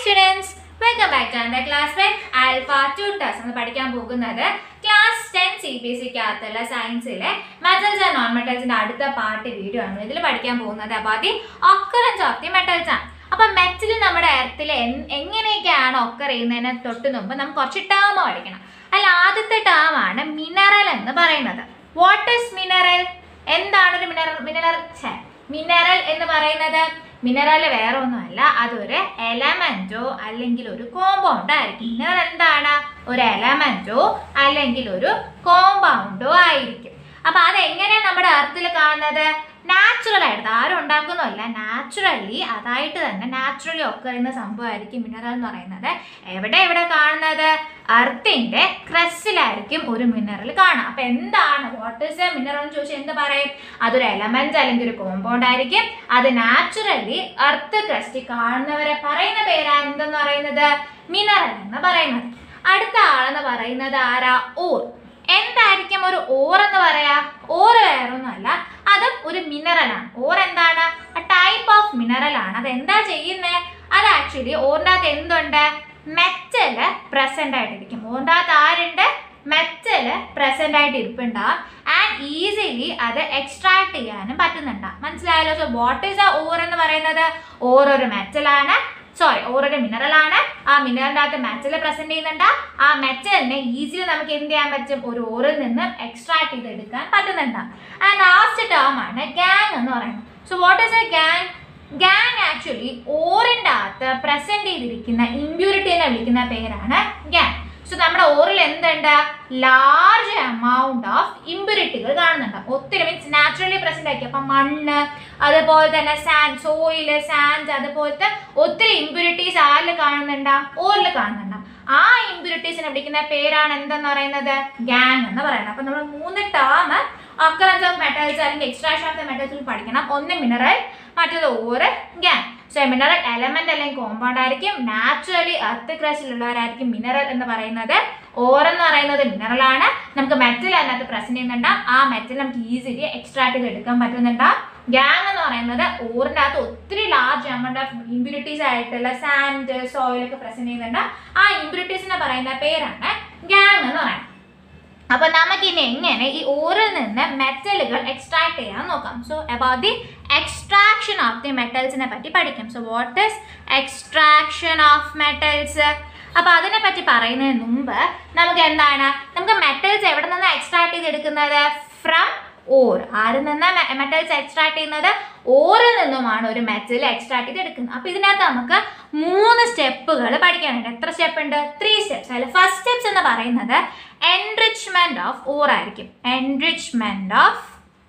students welcome back to എൻ്റെ class ten alpha tutors എന്ന് പഠിക്കാൻ പോകുന്നത് class ten C B S സിക്കകത്തുള്ള സയൻസിലെ മെറ്റൽസ് ആൻഡ് നോൺ മെറ്റൽസിന്റെ അടുത്ത പാർട്ട് വീഡിയോ ആണ് ഇതിൽ പഠിക്കാൻ പോകുന്നത് അപ്പോൾ അത് ഒക്കറൻസ് ഓഫ് ദി മെറ്റൽസ് ആണ് അപ്പൊ മെറ്റൽ നമ്മുടെ എർത്തിൽ എങ്ങനെയൊക്കെയാണ് ഒക്കർ ചെയ്യുന്നതിന് തൊട്ട് മുമ്പ് നമുക്ക് കുറച്ച് ടേം പഠിക്കണം അതിൽ ആദ്യത്തെ ടേം ആണ് മിനറൽ എന്ന് പറയുന്നത് വാട്ട് ഇസ് മിനറൽ എന്താണ് ഒരു മിനറൽ മിനറൽ മിനറൽ എന്ന് പറയുന്നത് മിനറൽ വേറെ ഒന്നുമല്ല അതൊരു എലമെന്റോ അല്ലെങ്കിൽ ഒരു കോമ്പൗണ്ടോ ആയിരിക്കും മിനറൽ എന്താണ് ഒരു എലമെന്റോ അല്ലെങ്കിൽ ഒരു കോമ്പൗണ്ടോ ആയിരിക്കും അപ്പൊ അതെങ്ങനെയാണ് നമ്മുടെ എർത്തിൽ കാണുന്നത് നാച്ചുറൽ ആയിട്ട് ആരും ഉണ്ടാക്കുന്നതല്ല നാച്ചുറലി അതായിട്ട് തന്നെ നാച്ചുറലി ഒക്കെ ചെയ്യുന്ന സംഭവമായിരിക്കും മിനറൽ എന്ന് പറയുന്നത് എവിടെ എവിടെ കാണുന്നത് എർത്തിന്റെ ക്രസ്സിലായിരിക്കും ഒരു മിനറൽ കാണുക അപ്പൊ എന്താണ് വാട്ട് ഇസ് എ മിനറൽ എന്ന് ചോദിച്ചാൽ എന്ത് പറയും അതൊരു എലമെന്റ് അല്ലെങ്കിൽ ഒരു കോമ്പൗണ്ട് ആയിരിക്കും അത് നാച്ചുറലി എർത്ത് ക്രസ്റ്റിൽ കാണുന്നവരെ പറയുന്ന പേരാണ് എന്തെന്ന് പറയുന്നത് മിനറൽ എന്ന് പറയുന്നത് അടുത്ത ആളെന്ന് പറയുന്നത് ആരാ ഓർ എന്തായിരിക്കും ഒരു ഓർ എന്ന് പറയാ ഓർ വേറൊന്നുമല്ല അതും ഒരു മിനറലാണ് ഓർ എന്താണ് ടൈപ്പ് ഓഫ് മിനറൽ ആണ് അത് എന്താ ചെയ്യുന്നത് അത് ആക്ച്വലി ഓറിൻ്റെ അകത്ത് എന്തുണ്ട് മെറ്റല് പ്രസന്റ് ആയിട്ടിരിക്കും ഓറിൻ്റെ അകത്ത് ആരുണ്ട് മെറ്റല് പ്രസന്റ് ആയിട്ട് ഇരിപ്പുണ്ടാവും ആൻഡ് ഈസിലി അത് എക്സ്ട്രാക്ട് ചെയ്യാനും പറ്റുന്നുണ്ടാവും മനസ്സിലായല്ലോ so what is a ore എന്ന് പറയുന്നത് ഓർ ഒരു മെറ്റലാണ് സോറി ഓറൊരു മിനറൽ ആണ് ആ മിനറലിന്റെ അകത്ത് മെറ്റൽ പ്രസന്റ് ചെയ്യുന്നുണ്ട് ആ മെറ്റലിനെ ഈസിലി നമുക്ക് എന്ത് ചെയ്യാൻ പറ്റും ഒരു ഓറിൽ നിന്ന് എക്സ്ട്രാക്ട് ചെയ്ത് എടുക്കാൻ പറ്റുന്നുണ്ട് ആൻഡ് ലാസ്റ്റ് ടേം ആണ് ഗാങ് എന്ന് പറയുന്നത് so what is a gangue gangue actually ഓറിന്റെ അകത്ത് പ്രസന്റ് ചെയ്തിരിക്കുന്ന ഇമ്പ്യൂരിറ്റിനെ വിളിക്കുന്ന പേരാണ് ഗാങ് സോ നമ്മുടെ ഓറിൽ എന്തുണ്ട് ലാർജ് എമൗണ്ട് ഓഫ് ഇമ്പ്യൂരിറ്റികൾ കാണുന്നുണ്ട് ഒത്തിരി മീൻസ് നാച്ചുറലി പ്രസന്റ് ആക്കി അപ്പം മണ്ണ് അതുപോലെ തന്നെ സാൻഡ് സോയില് സാൻഡ് അതുപോലത്തെ ഒത്തിരി ഇമ്പ്യൂരിറ്റീസ് ആരിൽ കാണുന്നുണ്ട് ഓറിൽ കാണുന്നുണ്ട് ആ ഇമ്പ്യൂരിറ്റീസിനെ വിളിക്കുന്ന പേരാണ് എന്തെന്ന് പറയുന്നത് ഗാങ് എന്ന് പറയുന്നത് അപ്പൊ നമ്മൾ മൂന്ന് ടേം അക്കറൻസ് ഓഫ് മെറ്റൽസ് അല്ലെങ്കിൽ എക്സ്ട്രാക്ഷൻ ഓഫ് ദ മെറ്റൽസിൽ പഠിക്കണം ഒന്ന് മിനറൽ മറ്റേത് ore gangue so mineral element അല്ലെങ്കിൽ കോമ്പൗണ്ട് ആയിരിക്കും നാച്ചുറലി എർത്ത് ക്രസ്റ്റിലുള്ളവരായിരിക്കും മിനറൽ എന്ന് പറയുന്നത് ഓർ എന്ന് പറയുന്നത് മിനറൽ ആണ് നമുക്ക് മെറ്റൽ അതിനകത്ത് പ്രസന്റ് ചെയ്യുന്നുണ്ട് ആ മെറ്റൽ നമുക്ക് ഈസിലി എക്സ്ട്രാക്ട് ചെയ്ത് എടുക്കാൻ പറ്റുന്നുണ്ട് ഗാങ് എന്ന് പറയുന്നത് ഓറിൻ്റെ അകത്ത് ഒത്തിരി ലാർജ് എമൗണ്ട് ഓഫ് ഇമ്പ്യൂരിറ്റീസ് ആയിട്ടുള്ള സാൻഡ് സോയിൽ ഒക്കെ പ്രസന്റ് ചെയ്യുന്നുണ്ട് ആ ഇമ്പ്യൂരിറ്റീസിനെ പറയുന്ന പേരാണ് ഗാങ് എന്ന് പറയുന്നത് അപ്പൊ നമുക്ക് ഇനി എങ്ങനെ ഈ ഓറിൽ നിന്ന് മെറ്റലുകൾ എക്സ്ട്രാക്ട് ചെയ്യാൻ നോക്കാം so about the extraction of the മെറ്റൽസിനെ പറ്റി പഠിക്കാം so what is extraction of metals അപ്പൊ അതിനെ പറ്റി പറയുന്നതിന് മുമ്പ് നമുക്ക് എന്താണ് നമുക്ക് മെറ്റൽസ് എവിടെ നിന്ന് എക്സ്ട്രാക്ട് ചെയ്തെടുക്കുന്നത് ഫ്രം ഓർ ആരിൽ നിന്നാണ് മെറ്റൽസ് എക്സ്ട്രാക്ട് ചെയ്യുന്നത് ഓറിൽ നിന്നുമാണ് ഒരു മെറ്റൽ എക്സ്ട്രാക്ട് ചെയ്ത് എടുക്കുന്നത് അപ്പൊ ഇതിനകത്ത് നമുക്ക് മൂന്ന് സ്റ്റെപ്പുകൾ പഠിക്കാനുണ്ട് എത്ര സ്റ്റെപ്പ് ഉണ്ട് ത്രീ സ്റ്റെപ്സ് അതിൽ ഫസ്റ്റ് സ്റ്റെപ്സ് എന്ന് പറയുന്നത് എൻറിച്ച്മെന്റ് ഓഫ് ഓർ ആയിരിക്കും enrichment of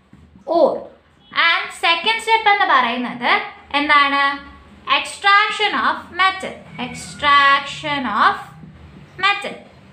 ore and second step എന്ന് പറയുന്നത് എന്താണ് extraction of metal extraction of metal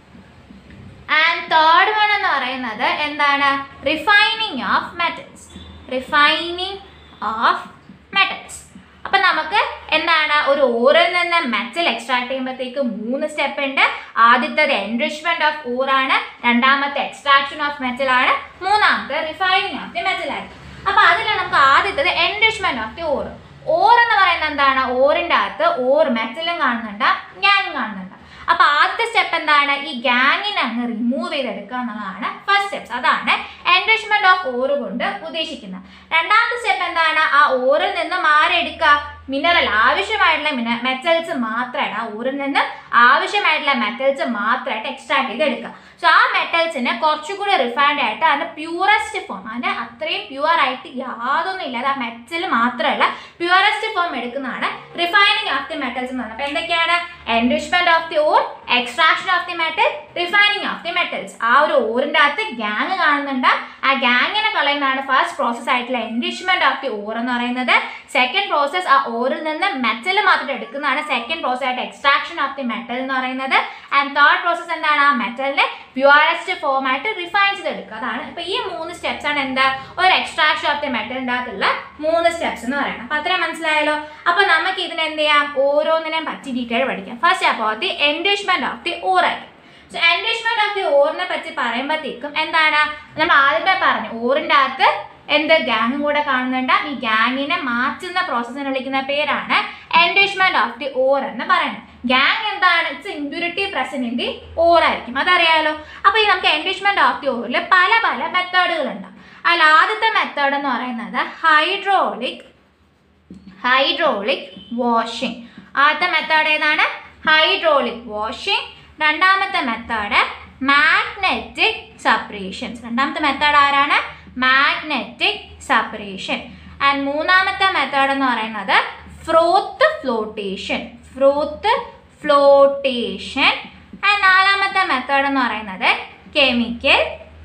and third one എന്ന് പറയുന്നത് എന്താണ് refining of metals refining of metals അപ്പൊ നമുക്ക് എന്താണ് ഒരു ഓറിൽ നിന്ന് മെറ്റൽ എക്സ്ട്രാക്ട് ചെയ്യുമ്പോഴത്തേക്ക് മൂന്ന് സ്റ്റെപ്പ് ഉണ്ട് ആദ്യത്തേത് എൻറിച്ച്മെന്റ് ഓഫ് ഓർ ആണ് രണ്ടാമത്തെ എക്സ്ട്രാക്ഷൻ ഓഫ് മെറ്റൽ ആണ് മൂന്നാമത്തെ റിഫൈനിങ് ഓഫ് ദി മെറ്റൽ ആയിരിക്കും അപ്പൊ അതിൽ നമുക്ക് ആദ്യത്തേത് enrichment of the ore ore എന്ന് പറയുന്നത് എന്താണ് ഓറിന്റെ അകത്ത് ഓർ മെറ്റലും കാണുന്നുണ്ട് ഗ്യാങ് കാണുന്നുണ്ട് അപ്പൊ ആദ്യത്തെ സ്റ്റെപ്പ് എന്താണ് ഈ ഗ്യാങ്ങിനെ അങ്ങ് റിമൂവ് ചെയ്തെടുക്കുക എന്നുള്ളതാണ് ഫസ്റ്റ് സ്റ്റെപ്സ് അതാണ് എൻറിച്ച്മെന്റ് ഓഫ് ഓർ കൊണ്ട് ഉദ്ദേശിക്കുന്നത് രണ്ടാമത്തെ സ്റ്റെപ്പ് എന്താണ് ആ ഓറിൽ നിന്നും ആരെടുക്കുക മിനറൽ ആവശ്യമായിട്ടുള്ള മിന മെറ്റൽസ് മാത്രമായിട്ട് ആ ഊരിൽ നിന്ന് ആവശ്യമായിട്ടുള്ള മെറ്റൽസ് മാത്രമായിട്ട് എക്സ്ട്രാക്ട് ചെയ്ത് എടുക്കുക സോ ആ മെറ്റൽസിനെ കുറച്ചുകൂടി റിഫൈൻഡ് ആയിട്ട് അതിന്റെ പ്യൂറസ്റ്റ് ഫോം അതിന്റെ അത്രയും പ്യുവർ ആയിട്ട് യാതൊന്നും ഇല്ലാതെ ആ മെറ്റൽ മാത്രമല്ല പ്യൂറസ്റ്റ് ഫോം എടുക്കുന്നതാണ് റിഫൈനിങ് ഓഫ് ദി മെറ്റൽസ് എന്ന് പറയുന്നത് അപ്പൊ എന്തൊക്കെയാണ് enrichment of the ore extraction of the metal refining of the metals ആ ഒരു ഓറിന്റെ അകത്ത് ഗ്യാങ് കാണുന്നുണ്ട് ആ ഗ്യാങ്ങിനെ കളയുന്നതാണ് ഫസ്റ്റ് പ്രോസസ് ആയിട്ടുള്ള എൻറിച്ച്മെന്റ് ഓഫ് ദി ഓർ എന്ന് പറയുന്നത് സെക്കൻഡ് പ്രോസസ് ആ ഓറിൽ നിന്ന് മെറ്റൽ മാത്രം എടുക്കുന്നതാണ് സെക്കൻഡ് പ്രോസസ് ആയിട്ട് എക്സ്ട്രാക്ഷൻ ഓഫ് ദി മെറ്റൽ എന്ന് പറയുന്നത് ആൻഡ് തേർഡ് പ്രോസസ് എന്താണ് ആ മെറ്റലിനെ പ്യുവറസ്റ്റ് ഫോം ആയിട്ട് റിഫൈൻ ചെയ്തെടുക്കുക അതാണ് ഇപ്പൊ ഈ മൂന്ന് സ്റ്റെപ്സ് ആണ് എന്താ ഒരു എക്സ്ട്രാക്ഷൻ ഓഫ് ദി മെറ്റലിൻ്റെ അകത്തുള്ള മൂന്ന് സ്റ്റെപ്സ് എന്ന് പറയുന്നത് അപ്പൊ അത്രയും മനസ്സിലായല്ലോ അപ്പൊ നമുക്ക് ഇതിനെ എന്ത് ചെയ്യാം ഓരോന്നിനെയും പറ്റി ഡീറ്റെയിൽ പഠിക്കാം ഫസ്റ്റ് അപ്പോൾ the enrichment of the ore ആയിരിക്കും സോ എൻറിച്ച്മെന്റ് ഓഫ് ദി ഓറിനെ പറ്റി പറയുമ്പോഴത്തേക്കും എന്താണ് നമ്മൾ ആദ്യമേ പറഞ്ഞു ഓറിന്റെ അകത്ത് എന്ത് ഗ്യാങ്ങും കൂടെ കാണുന്നുണ്ട് ഈ ഗ്യാങ്ങിനെ മാറ്റുന്ന പ്രോസസ്സിനെ വിളിക്കുന്ന പേരാണ് എൻഡിഷ്മെന്റ് ഓഫ് ദി ഓർ എന്ന് പറയുന്നത് ഗ്യാങ് എന്താണ് it's impurity present in the ore ആയിരിക്കും അതറിയാലോ അപ്പോൾ ഈ നമുക്ക് എൻഡിഷ്മെന്റ് ഓഫ് ദി ഓറിൽ പല പല മെത്തേഡുകളുണ്ട് അതിൽ ആദ്യത്തെ മെത്തേഡ് എന്ന് പറയുന്നത് ഹൈഡ്രോളിക് ഹൈഡ്രോളിക് വാഷിംഗ് ആദ്യത്തെ മെത്തേഡ് ഏതാണ് ഹൈഡ്രോളിക് വാഷിംഗ് രണ്ടാമത്തെ മെത്തേഡ് മാഗ്നറ്റിക് സെപ്പറേഷൻസ് രണ്ടാമത്തെ മെത്തേഡ് ആരാണ് മാഗ്നറ്റിക് സെപ്പറേഷൻ ആൻഡ് മൂന്നാമത്തെ മെത്തേഡ് എന്ന് പറയുന്നത് froth flotation froth flotation and നാലാമത്തെ മെത്തേഡ് എന്ന് പറയുന്നത് കെമിക്കൽ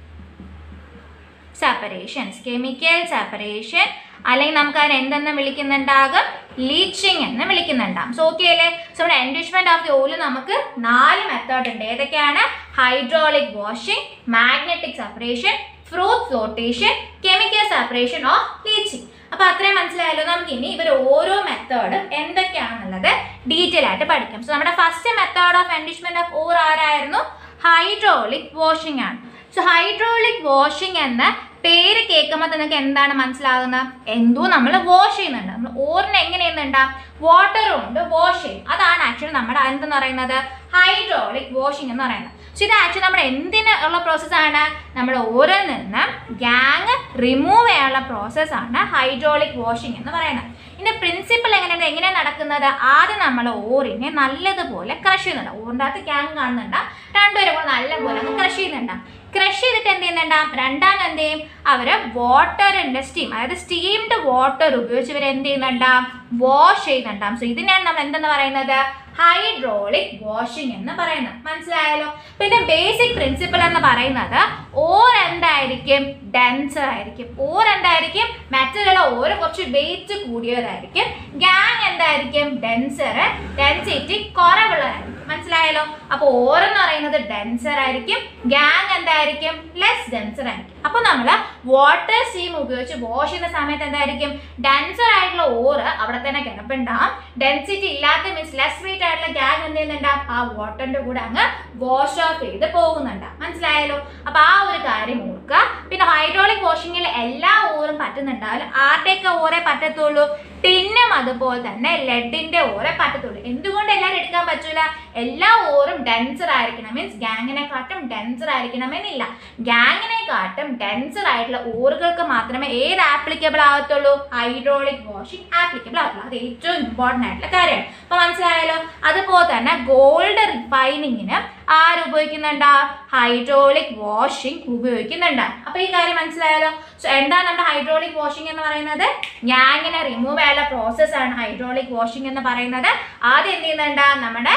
സെപ്പറേഷൻസ് കെമിക്കൽ സെപ്പറേഷൻ അല്ലെങ്കിൽ നമുക്ക് അതിനെ എന്തെന്ന് വിളിക്കുന്നുണ്ടാകും ലീച്ചിങ് എന്ന് വിളിക്കുന്നുണ്ടാകും സോ ഓക്കെ അല്ലേ സോ ഇവിടെ എൻഡിഷ്മെന്റ് ഓഫ് ദി ഓയിൽ നമുക്ക് നാല് മെത്തേഡ് ഉണ്ട് ഏതൊക്കെയാണ് hydraulic washing magnetic separation froth flotation chemical separation of leaching അപ്പൊ അത്രയും മനസ്സിലായല്ലോ നമുക്ക് ഇനി ഇവർ ഓരോ മെത്തേഡും എന്തൊക്കെയാണെന്നുള്ളത് ഡീറ്റെയിൽ ആയിട്ട് പഠിക്കാം സോ നമ്മുടെ first method of enrichment of ore ആരായിരുന്നു ഹൈഡ്രോളിക് വാഷിംഗ് ആണ് സോ ഹൈഡ്രോളിക് വാഷിംഗ് എന്ന പേര് കേൾക്കുമ്പോൾ നിങ്ങൾക്ക് എന്താണ് മനസ്സിലാകുന്നത് എന്തോ നമ്മൾ വാഷ് ചെയ്യുന്നുണ്ട് നമ്മൾ ഓറിന് എങ്ങനെ ചെയ്യുന്നുണ്ട് വാട്ടർ കൊണ്ട് വാഷ് ചെയ്യും അതാണ് ആക്ച്വലി നമ്മുടെ എന്തെന്ന് പറയുന്നത് ഹൈഡ്രോളിക് വാഷിംഗ് എന്ന് പറയുന്നത് സോ ഇത് ആക്ച്വലി നമ്മുടെ എന്തിന് ഉള്ള പ്രോസസ്സാണ് നമ്മുടെ ഓറിൽ നിന്ന് ഗ്യാങ് റിമൂവ് ചെയ്യാനുള്ള പ്രോസസ്സാണ് ഹൈഡ്രോളിക് വാഷിംഗ് എന്ന് പറയുന്നത് ഇതിന്റെ പ്രിൻസിപ്പിൾ എങ്ങനെയാണ് എങ്ങനെയാണ് നടക്കുന്നത് ആദ്യം നമ്മൾ ഓറിനെ നല്ലതുപോലെ ക്രഷ് ചെയ്യുന്നുണ്ട് ഓറിൻ്റെ അകത്ത് ഗ്യാങ് കാണുന്നുണ്ട് രണ്ടുപേരും കൂടെ നല്ലപോലെ അങ്ങ് ക്രഷ് ചെയ്യുന്നുണ്ട് ക്രഷ് ചെയ്തിട്ട് എന്ത് ചെയ്യുന്നുണ്ടാം രണ്ടാമത് എന്ത് ചെയ്യും അവർ വാട്ടറിൻ്റെ സ്റ്റീം അതായത് സ്റ്റീംഡ് വാട്ടർ ഉപയോഗിച്ച് ഇവർ എന്ത് ചെയ്യുന്നുണ്ടാം വാഷ് ചെയ്യുന്നുണ്ടാം സോ ഇതിനാണ് നമ്മൾ എന്തെന്ന് പറയുന്നത് ഹൈഡ്രോളിക് വാഷിംഗ് എന്ന് പറയുന്നത് മനസ്സിലായല്ലോ പിന്നെ ബേസിക് പ്രിൻസിപ്പിൾ എന്ന് പറയുന്നത് ഓർ എന്തായിരിക്കും ഡെൻസർ ആയിരിക്കും ഓർ എന്തായിരിക്കും മറ്റുള്ള ഓർ കുറച്ച് വെയിറ്റ് കൂടിയതായിരിക്കും ഗ്യാങ് എന്തായിരിക്കും ഡെൻസർ ഡെൻസിറ്റി കുറവുള്ളതായിരിക്കും മനസ്സിലായല്ലോ അപ്പോൾ ഓർ എന്ന് പറയുന്നത് ഡെൻസർ ആയിരിക്കും ഗ്യാങ് എന്തായിരിക്കും ലെസ് ഡെൻസർ ആയിരിക്കും അപ്പോൾ നമ്മൾ വാട്ടർ സ്റ്റീം ഉപയോഗിച്ച് വാഷ് ചെയ്യുന്ന സമയത്ത് എന്തായിരിക്കും ഡെൻസർ ആയിട്ടുള്ള ഓറ് അവിടെ തന്നെ കിടപ്പുണ്ടാവും ഡെൻസിറ്റി ഇല്ലാത്ത മീൻസ് ലെസ് വെയിറ്റ് ആയിട്ടുള്ള ഗ്യാങ് എന്ത് ചെയ്യുന്നുണ്ടാവും ആ വാട്ടറിന്റെ കൂടെ അങ്ങ് വാഷ് ഓഫ് ചെയ്ത് പോകുന്നുണ്ട് മനസ്സിലായല്ലോ അപ്പൊ ആ ഒരു കാര്യം ഓർക്കുക പിന്നെ ഹൈഡ്രോളിക് വാഷിങ്ങിൽ എല്ലാ ഓറും പറ്റുന്നുണ്ടാവില്ല ആരുടെയൊക്കെ ഓരേ പറ്റത്തുള്ളൂ ടിന്നും അതുപോലെ തന്നെ ലെഡിന്റെ ഓരേ പറ്റത്തുള്ളൂ എന്തുകൊണ്ട് എല്ലാവരും എടുക്കാൻ പറ്റൂല എല്ലാ ഓറും ഡെൻസർ ആയിരിക്കണം മീൻസ് ഗ്യാങ്ങിനെ കാട്ടും ഡെൻസർ ആയിരിക്കണമെന്നില്ല ഗ്യാങ്ങിനെ കാട്ടും ഡെൻസർ ആയിട്ടുള്ള ഓറുകൾക്ക് മാത്രമേ ഏത് ആപ്ലിക്കബിൾ ആവത്തുള്ളൂ ഹൈഡ്രോളിക് വാഷിംഗ് ആപ്ലിക്കബിൾ ആവത്തുള്ളൂ അത് ഏറ്റവും ഇമ്പോർട്ടൻ്റ് ആയിട്ടുള്ള കാര്യമാണ് അപ്പൊ മനസ്സിലായല്ലോ അതുപോലെ തന്നെ ഗോൾഡ് റിഫൈനിങ്ങിന് ആര് ഉപയോഗിക്കുന്നുണ്ട് ഹൈഡ്രോളിക് വാഷിംഗ് ഉപയോഗിക്കുന്നുണ്ട് അപ്പൊ ഈ കാര്യം മനസ്സിലായല്ലോ സോ എന്താണ് നമ്മുടെ ഹൈഡ്രോളിക് വാഷിംഗ് എന്ന് പറയുന്നത് ഗ്യാങ്ങിനെ റിമൂവ് ചെയ്യാനുള്ള പ്രോസസ് ആണ് ഹൈഡ്രോളിക് വാഷിംഗ് എന്ന് പറയുന്നത് ആദ്യം എന്ത് ചെയ്യുന്നുണ്ട് നമ്മുടെ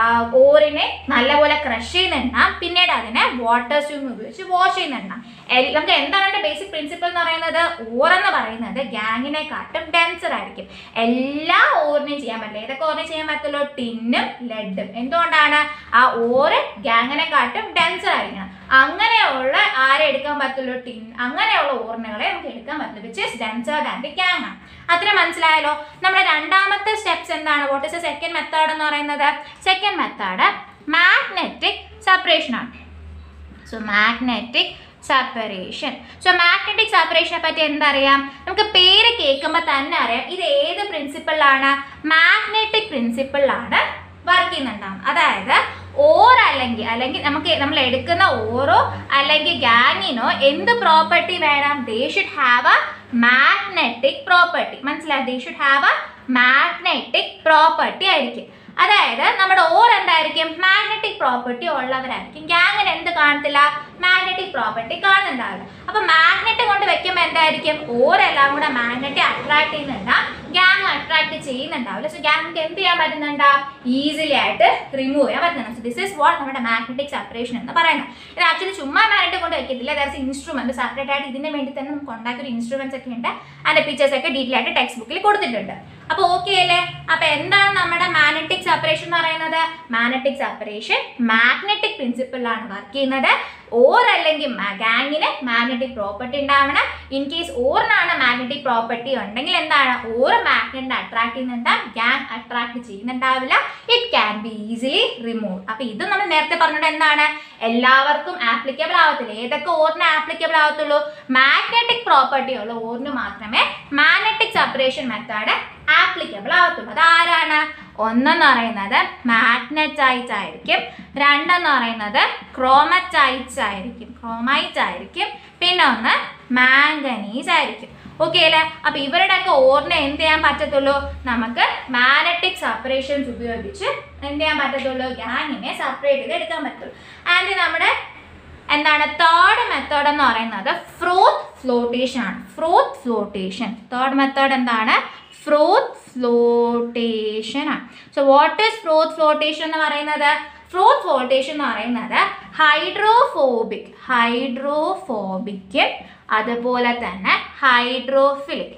ഓറിനെ നല്ലപോലെ ക്രഷ് ചെയ്യുന്നുണ്ട് പിന്നീട് അതിനെ വാട്ടർ സ്യൂം ഉപയോഗിച്ച് വാഷ് ചെയ്യുന്നുണ്ട് എൽ- നമുക്ക് എന്താണ് അതിന്റെ ബേസിക് പ്രിൻസിപ്പിൾ എന്ന് പറയുന്നത് ഓർ എന്ന് പറയുന്നത് ഗ്യാങ്ങിനെ കാട്ടും ഡെൻസർ ആയിരിക്കും എല്ലാ ഓറിനെയും ചെയ്യാൻ പറ്റില്ല ഏതൊക്കെ ഓറിനെ ചെയ്യാൻ പറ്റുള്ളൂ ടിന്നും ലെഡും എന്തുകൊണ്ടാണ് ആ ഓറ് ഗ്യാങ്ങിനെ കാട്ടും ഡെൻസർ ആയിരിക്കണം അങ്ങനെയുള്ള ആരെ എടുക്കാൻ പറ്റുള്ളൂ ടിൻ അങ്ങനെയുള്ള ഓർണകളെ നമുക്ക് എടുക്കാൻ പറ്റില്ല which is denser than the gangue ആണ് അത്ര മനസ്സിലായല്ലോ നമ്മുടെ രണ്ടാമത്തെ സ്റ്റെപ്സ് എന്താണ് what is a second method എന്ന് പറയുന്നത് സെക്കൻഡ് മെത്തേഡ് മാഗ്നറ്റിക് സെപ്പറേഷൻ ആണ് so magnetic separation so magnetic സെപ്പറേഷനെ പറ്റി എന്തറിയാം നമുക്ക് പേര് കേൾക്കുമ്പോൾ തന്നെ അറിയാം ഇത് ഏത് പ്രിൻസിപ്പിളിലാണ് മാഗ്നറ്റിക് പ്രിൻസിപ്പിളിലാണ് വർക്ക് ചെയ്യുന്നുണ്ടാവും അതായത് ഓർ അല്ലെങ്കിൽ അല്ലെങ്കിൽ നമുക്ക് നമ്മൾ എടുക്കുന്ന ഓരോ അല്ലെങ്കിൽ ഗാങ്ങിനോ എന്ത് പ്രോപ്പർട്ടി വേണം they should have a magnetic property മനസ്സിലായി they should have a magnetic property ആയിരിക്കും അതായത് നമ്മുടെ ഓർ എന്തായിരിക്കും മാഗ്നറ്റിക് പ്രോപ്പർട്ടി ഉള്ളവരായിരിക്കും ഗ്യാങ്ങിന് എന്ത് കാണത്തില്ല മാഗ്നറ്റിക് പ്രോപ്പർട്ടി കാണുന്നുണ്ടാവില്ല അപ്പൊ മാഗ്നറ്റ് കൊണ്ട് വെക്കുമ്പോൾ എന്തായിരിക്കും ഓരെല്ലാം കൂടെ മാഗ്നറ്റ് അട്രാക്ട് ചെയ്യുന്നുണ്ടാവും ഗ്യാങ് അട്രാക്ട് ചെയ്യുന്നുണ്ടാവില്ല സോ ഗ്യാങ്ങിക്ക് എന്ത് ചെയ്യാൻ പറ്റുന്നുണ്ടാവും ഈസിലി ആയിട്ട് റിമൂവ് ചെയ്യാൻ പറ്റുന്നുണ്ട് സോ ദിസ് ഇസ് വാട്ട് നമ്മുടെ മാഗ്നറ്റിക് സെപ്പറേഷൻ എന്ന് പറയുന്നത് ഇത് ആക്ച്വലി ചുമ്മാ മാഗ്നറ്റ് കൊണ്ട് വെക്കത്തില്ല ദർസ് ഇൻസ്ട്രുമെന്റ് സെപ്പറേറ്റ് ആയിട്ട് ഇതിന് വേണ്ടി തന്നെ നമുക്ക് ഉണ്ടാക്കിയ ഒരു ഇൻസ്ട്രുമെന്റ്സ് ഒക്കെ ഉണ്ട് അതിന്റെ പിക്ചേഴ്സ് ഒക്കെ ഡീറ്റെയിൽ ആയിട്ട് ടെക്സ്റ്റ് ബുക്കിൽ കൊടുത്തിട്ടുണ്ട് അപ്പോൾ ഓക്കെ അല്ലേ അപ്പോൾ എന്താണ് നമ്മുടെ മാഗ്നറ്റിക് സെപ്പറേഷൻ എന്ന് പറയുന്നത് മാഗ്നറ്റിക് സെപ്പറേഷൻ മാഗ്നറ്റിക് പ്രിൻസിപ്പിളിലാണ് വർക്ക് ചെയ്യുന്നത് ഓർ അല്ലെങ്കിൽ ഗാങ്ങിന് മാഗ്നറ്റിക് പ്രോപ്പർട്ടി ഉണ്ടാവണം ഇൻ കേസ് ഓറിനാണ് മാഗ്നറ്റിക് പ്രോപ്പർട്ടി ഉണ്ടെങ്കിൽ എന്താണ് ഓർ മാഗ്നറ്റിനെ അട്രാക്ട് ചെയ്യുന്നുണ്ടാവും ഗാങ് അട്രാക്ട് ചെയ്യുന്നുണ്ടാവില്ല it can be easily remove അപ്പൊ ഇത് നമ്മൾ നേരത്തെ പറഞ്ഞത് എന്താണ് എല്ലാവർക്കും ആപ്ലിക്കബിൾ ആവത്തില്ല ഏതൊക്കെ ഓറിന് ആപ്ലിക്കബിൾ ആവത്തുള്ളൂ മാഗ്നറ്റിക് പ്രോപ്പർട്ടി ഉള്ള ഓറിന് മാത്രമേ മാഗ്നറ്റിക് സെപ്പറേഷൻ മെത്തേഡ് ആപ്ലിക്കബിൾ ആവത്തുള്ളൂ അത് ആരാണ് ഒന്നെന്ന് പറയുന്നത് മാഗ്നറ്റൈറ്റ് ആയിരിക്കും രണ്ടെന്ന് പറയുന്നത് ക്രോമറ്റൈറ്റ്സ് ആയിരിക്കും ക്രോമൈറ്റ് ആയിരിക്കും പിന്നെ ഒന്ന് മാംഗനീസ് ആയിരിക്കും ഓക്കെ അല്ലേ അപ്പൊ ഇവരുടെയൊക്കെ ഓറിനെ എന്ത് ചെയ്യാൻ പറ്റത്തുള്ളൂ നമുക്ക് മാഗ്നറ്റിക് സെപ്പറേഷൻസ് ഉപയോഗിച്ച് എന്ത് ചെയ്യാൻ പറ്റത്തുള്ളൂ ഗ്യാങ്ങിനെ സെപ്പറേറ്റ് ചെയ്ത് എടുക്കാൻ പറ്റുള്ളൂ ആൻഡ് നമ്മുടെ എന്താണ് തേർഡ് മെത്തേഡ് എന്ന് പറയുന്നത് ഫ്രൂത്ത് ഫ്ലോട്ടേഷൻ ആണ് ഫ്രൂത്ത് ഫ്ലോട്ടേഷൻ തേർഡ് മെത്തേഡ് എന്താണ് ഫ്രൂത്ത് ഫ്ലോട്ടേഷൻ ആണ് so what is froth flotation എന്ന് പറയുന്നത് ഫ്രൂത്ത് ഫ്ലോട്ടേഷൻ എന്ന് പറയുന്നത് ഹൈഡ്രോഫോബിക് ഹൈഡ്രോഫോബിക്കും അതുപോലെ തന്നെ ഹൈഡ്രോഫിലിക്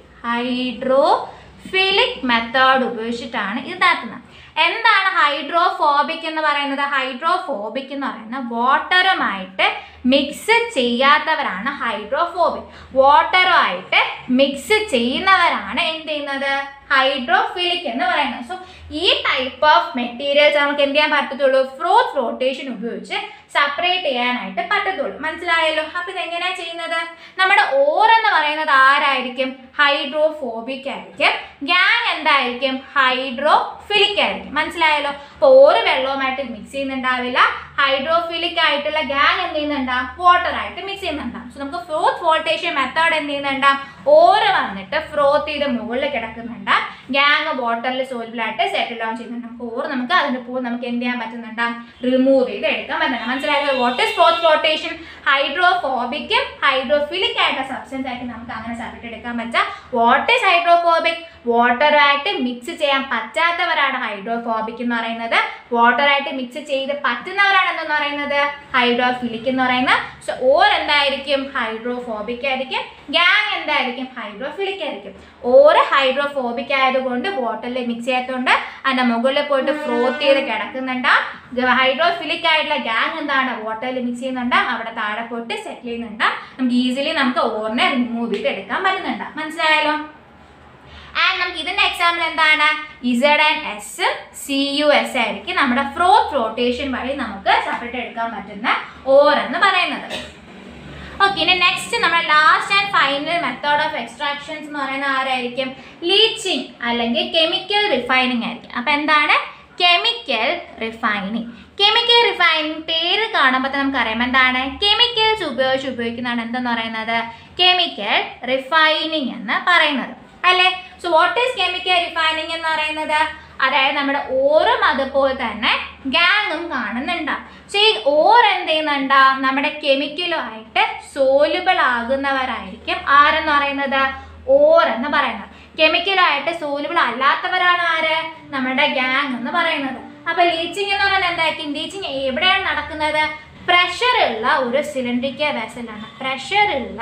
ഹൈഡ്രോഫിലിക് മെത്തേഡ് ഉപയോഗിച്ചിട്ടാണ് ഇത് നടത്തുന്നത് എന്താണ് ഹൈഡ്രോഫോബിക് എന്ന് പറയുന്നത് ഹൈഡ്രോഫോബിക് എന്ന് പറയുന്നത് വാട്ടറുമായിട്ട് മിക്സ് ചെയ്യാത്തവരാണ് ഹൈഡ്രോഫോബിക് വാട്ടറുമായിട്ട് മിക്സ് ചെയ്യുന്നവരാണ് എന്ത് ചെയ്യുന്നത് ഹൈഡ്രോഫിലിക് എന്ന് പറയുന്നത് സോ ഈ ടൈപ്പ് ഓഫ് മെറ്റീരിയൽസ് നമുക്ക് എന്ത് ചെയ്യാൻ പറ്റത്തുള്ളൂ ഫ്രോത്ത് ഫ്ലോട്ടേഷൻ ഉപയോഗിച്ച് സെപ്പറേറ്റ് ചെയ്യാനായിട്ട് പറ്റത്തുള്ളൂ മനസ്സിലായല്ലോ അപ്പൊ ഇതെങ്ങനെയാ ചെയ്യുന്നത് നമ്മുടെ ഓർ എന്ന് പറയുന്നത് ആരായിരിക്കും ഹൈഡ്രോഫോബിക് ആയിരിക്കും ഗ്യാങ് എന്തായിരിക്കും ഹൈഡ്രോഫിലിക് ആയിരിക്കും മനസ്സിലായല്ലോ അപ്പോൾ ഓറ് വെള്ളവുമായിട്ട് മിക്സ് ചെയ്യുന്നുണ്ടാവില്ല ഹൈഡ്രോഫിലിക് ആയിട്ടുള്ള ഗ്യാങ് എന്ത് ചെയ്യുന്നുണ്ടാവും വാട്ടർ ആയിട്ട് മിക്സ് ചെയ്യുന്നുണ്ടാവും സോ നമുക്ക് ഫ്രോത്ത് വോൾട്ടേഷൻ മെത്തേഡ് എന്ത് ചെയ്യുന്നുണ്ടാവും ഓറ് വന്നിട്ട് ഫ്രോത്ത് ചെയ്ത് മുകളിൽ കിടക്കുന്നുണ്ട് ഗ്യാങ് വാട്ടറിൽ സോൾബിൾ ആയിട്ട് സെറ്റിൽ ഡൗൺ ചെയ്യുന്നുണ്ട് നമുക്ക് ഓർ നമുക്ക് അതിന്റെ പൂൾ നമുക്ക് എന്ത് ചെയ്യാൻ പറ്റുന്നുണ്ടാവും റിമൂവ് ചെയ്ത് എടുക്കാൻ പറ്റുന്നുണ്ട് മനസ്സിലായോ വാട്ട് ഇസ് ഫ്രോത്ത് ഫ്ലോട്ടേഷൻ ഹൈഡ്രോഫോബിക്കും ഹൈഡ്രോഫിലിക് ആയിട്ടുള്ള സബ്സ്റ്റൻസ് ആയിട്ട് നമുക്ക് അങ്ങനെ സെപ്പറേറ്റ് എടുക്കാൻ പറ്റാം വാട്ട് ഇസ് ഹൈഡ്രോഫോബിക് വാട്ടറായിട്ട് മിക്സ് ചെയ്യാൻ പറ്റാത്തവരാണ് ഹൈഡ്രോഫോബിക് എന്ന് പറയുന്നത് വാട്ടറായിട്ട് മിക്സ് ചെയ്ത് പറ്റുന്നവരാണ് എന്തെന്ന് പറയുന്നത് ഹൈഡ്രോഫിലിക് എന്ന് പറയുന്നത് സോ ഓർ എന്തായിരിക്കും ഹൈഡ്രോഫോബിക് ആയിരിക്കും ഗ്യാങ് എന്തായിരിക്കും ഹൈഡ്രോഫിലിക് ആയിരിക്കും ഓർ ഹൈഡ്രോഫോബിക് ആയതുകൊണ്ട് വാട്ടറിൽ മിക്സ് ചെയ്യാത്തതുകൊണ്ട് അതിന്റെ മുകളിൽ പോയിട്ട് ഫ്രോത്ത് ചെയ്ത് കിടക്കുന്നുണ്ട് ഹൈഡ്രോഫിലിക് ആയിട്ടുള്ള ഗ്യാങ് എന്താണ് വാട്ടറിൽ മിക്സ് ചെയ്യുന്നുണ്ട് അവിടെ താഴെ പോയിട്ട് സെറ്റിൽ ചെയ്യുന്നുണ്ട് നമുക്ക് ഈസിലി നമുക്ക് ഓറിനെ റിമൂവ് ചെയ്ത് എടുക്കാൻ പറ്റുന്നുണ്ട് മനസ്സിലായാലോ ആൻഡ് നമുക്ക് ഇതിന്റെ എക്സാമ്പിൾ എന്താണ് Z and S C U S ആയിരിക്കും നമ്മുടെ ഫ്രോത്ത് റോട്ടേഷൻ വഴി നമുക്ക് സെപ്പറേറ്റ് എടുക്കാൻ പറ്റുന്ന ഓർ എന്ന് പറയുന്നത് ഓക്കെ ഇനി നെക്സ്റ്റ് നമ്മുടെ last and final method of extractions എന്ന് പറയുന്നത് ആരായിരിക്കും ലീച്ചിങ് അല്ലെങ്കിൽ കെമിക്കൽ റിഫൈനിങ് ആയിരിക്കും അപ്പം എന്താണ് കെമിക്കൽ റിഫൈനിങ് കെമിക്കൽ റിഫൈനിങ് പേര് കാണുമ്പോൾ തന്നെ നമുക്കറിയാം എന്താണ് കെമിക്കൽസ് ഉപയോഗിച്ച് ഉപയോഗിക്കുന്നതാണ് എന്തെന്ന് പറയുന്നത് കെമിക്കൽ റിഫൈനിങ് എന്ന് പറയുന്നത് അല്ലേ so what is chemical refining എന്ന് പറയുന്നത് അതായത് നമ്മുടെ ഓറും അതുപോലെ തന്നെ ഗാങ്ങും കാണുന്നുണ്ടാവും സോ ഈ ഓർ എന്ത് ചെയ്യുന്നുണ്ടാവും നമ്മുടെ കെമിക്കലുമായിട്ട് സോലുബിൾ ആകുന്നവരായിരിക്കും ആരെന്ന് പറയുന്നത് ഓർ എന്ന് പറയുന്നത് കെമിക്കലായിട്ട് സോലുബിൾ അല്ലാത്തവരാണ് ആര് നമ്മുടെ ഗാങ് എന്ന് പറയുന്നത് അപ്പൊ ലീച്ചിങ് എന്ന് പറയുന്നത് എന്തായിരിക്കും ലീച്ചിങ് എവിടെയാണ് നടക്കുന്നത് പ്രഷർ ഉള്ള ഒരു സിലിണ്ടറിക്കൽ വെസലാണ് പ്രഷർ ഉള്ള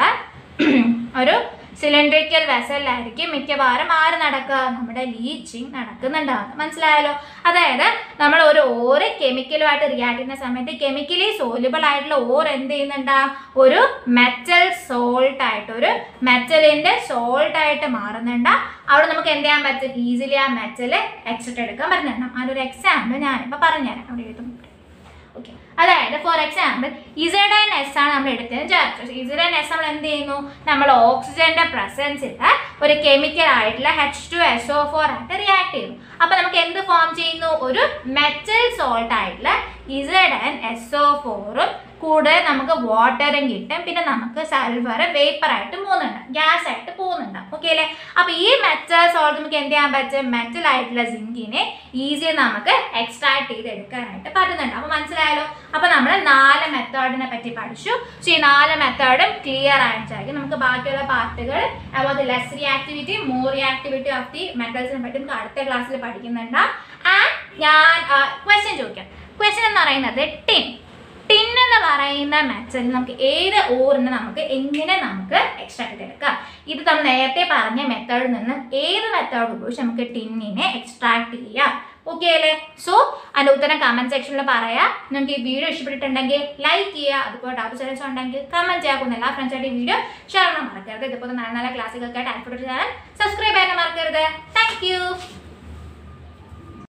ഒരു സിലിണ്ടറിക്കൽ വെസലിലായിരിക്കും മിക്കവാറും ആര് നടക്കുക നമ്മുടെ ലീച്ചിങ് നടക്കുന്നുണ്ടാവും മനസ്സിലായല്ലോ അതായത് നമ്മൾ ഒരു ഓറ് കെമിക്കലുമായിട്ട് റിയാക്ട് ചെയ്യുന്ന സമയത്ത് കെമിക്കലി സോലുബിൾ ആയിട്ടുള്ള ഓർ എന്ത് ചെയ്യുന്നുണ്ടാവും ഒരു മെറ്റൽ സോൾട്ട് ആയിട്ട് ഒരു മെറ്റലിന്റെ സോൾട്ട് ആയിട്ട് മാറുന്നുണ്ട് അവിടെ നമുക്ക് എന്ത് ചെയ്യാൻ പറ്റും ഈസിലി ആ മെറ്റൽ എക്സിറ്റ് എടുക്കാൻ പറ്റുന്നുണ്ട് അതിനൊരു എക്സാമ്പിൾ ഞാനിപ്പോൾ പറഞ്ഞുതരാം അവിടെ എഴുതും ഓക്കെ അതായത് for example Z and S ആണ് നമ്മൾ എടുത്തത് ചേർത്ത് ഇസഡ് ആൻഡ് എസ് നമ്മൾ എന്ത് ചെയ്യുന്നു നമ്മൾ ഓക്സിജന്റെ പ്രസൻസിൽ ഒരു കെമിക്കൽ ആയിട്ടുള്ള H two S O four ആയിട്ട് റിയാക്ട് ചെയ്യുന്നു അപ്പൊ നമുക്ക് എന്ത് ഫോം ചെയ്യുന്നു ഒരു മെറ്റൽ സോൾട്ട് ആയിട്ടുള്ള ഇസഡ് ആൻഡ് എസ് ഒ ഫോറും കൂടെ നമുക്ക് വാട്ടറും കിട്ടും പിന്നെ നമുക്ക് സൾഫർ വേപ്പർ ആയിട്ട് പോകുന്നുണ്ട് ഗ്യാസ് ആയിട്ട് പോകുന്നുണ്ട് ഓക്കെ അല്ലേ അപ്പൊ ഈ മെറ്റൽ സോൾട്ട് നമുക്ക് എന്ത് ചെയ്യാൻ പറ്റും മെറ്റൽ ആയിട്ടുള്ള സിങ്കിനെ ഈസി നമുക്ക് എക്സ്ട്രാക്ട് ചെയ്ത് എടുക്കാനായിട്ട് പറ്റുന്നുണ്ട് അപ്പൊ മനസ്സിലായല്ലോ അപ്പൊ നമ്മൾ നാല് മെത്തേഡിനെ പറ്റി പഠിച്ചു സോ ഈ നാല് മെത്തേഡും ക്ലിയർ ആയിട്ടായിരിക്കും നമുക്ക് ബാക്കിയുള്ള പാർട്ടുകൾ അതുപോലെ less reactivity more reactivity of the മെറ്റൽസിനെ പറ്റി നമുക്ക് അടുത്ത ക്ലാസ്സിൽ പഠിക്കുന്നുണ്ട് ആൻഡ് ഞാൻ ക്വസ്റ്റ്യൻ ചോദിക്കാം ക്വസ്റ്റ്യൻ എന്ന് പറയുന്നത് ടിൻ ടിൻ എന്ന് പറയുന്ന മെറ്റൽ നമുക്ക് ഏത് ഓറിന് നമുക്ക് എങ്ങനെ നമുക്ക് എക്സ്ട്രാക്ട് ചെയ്തെടുക്കാം ഇത് നമ്മൾ നേരത്തെ പറഞ്ഞ മെത്തേഡിൽ നിന്ന് ഏത് മെത്തേഡ് ഉപയോഗിച്ച് നമുക്ക് ടിന്നിനെ എക്സ്ട്രാക്ട് ചെയ്യാം ഓക്കെ അല്ലേ സോ അതിൻ്റെ ഉത്തരം കമൻറ്റ് സെക്ഷനിൽ പറയാം നിങ്ങൾക്ക് ഈ വീഡിയോ ഇഷ്ടപ്പെട്ടിട്ടുണ്ടെങ്കിൽ ലൈക്ക് ചെയ്യുക അതുപോലെ ഡൗട്ട് സജഷൻ ഉണ്ടെങ്കിൽ കമൻറ്റ് ചെയ്യാക്കുന്ന എല്ലാ ഫ്രണ്ട്സായിട്ട് ഈ വീഡിയോ ഷെയർ ചെയ്യാൻ മറക്കരുത് ഇതുപോലെ നല്ല നല്ല ക്ലാസ്സുകൾക്കായിട്ട് ആൽഫോട്ട് ചാനൽ സബ്സ്ക്രൈബ് ചെയ്യാൻ മറക്കരുത് താങ്ക് യു